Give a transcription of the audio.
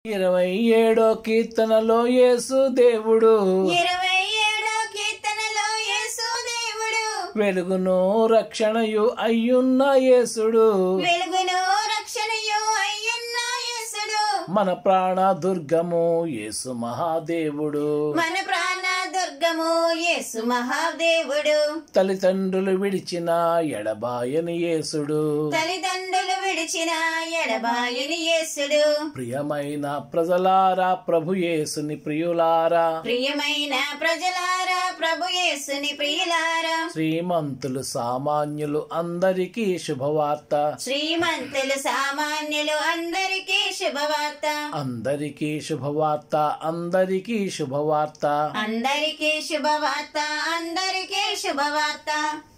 ఇరవై ఏడో కీర్తనలో యేసు దేవుడు ఇరవై ఏడో కీర్తనలో యేసు దేవుడు వెలుగును రక్షణయు అయ్యున్న యేసుడు వెలుగును రక్షణయు అయ్యున్న యేసుడు మన ప్రాణ దుర్గము యేసు మహాదేవుడు మన ప్రాణ దుర్గము యేసు మహాదేవుడు తల్లిదండ్రులు విడిచిన ఎడబాయని యేసుడు తల్లిదండ్రులు విడిచిన ఎడబాయని యేసుడు ప్రియమైన ప్రజలారా ప్రభు యేసుని ప్రియులారా ప్రియమైన ప్రజలారా ప్రభు యేసుని ప్రియులారా శ్రీమంతులు సామాన్యులు అందరికీ శుభవార్త శ్రీమంతులు సామాన్యులు అందరికీ శుభవార్త అందరికీ శుభవార్త అందరికీ శుభవార్త అందరికీ శుభవార్త అందరికీ శుభవార్త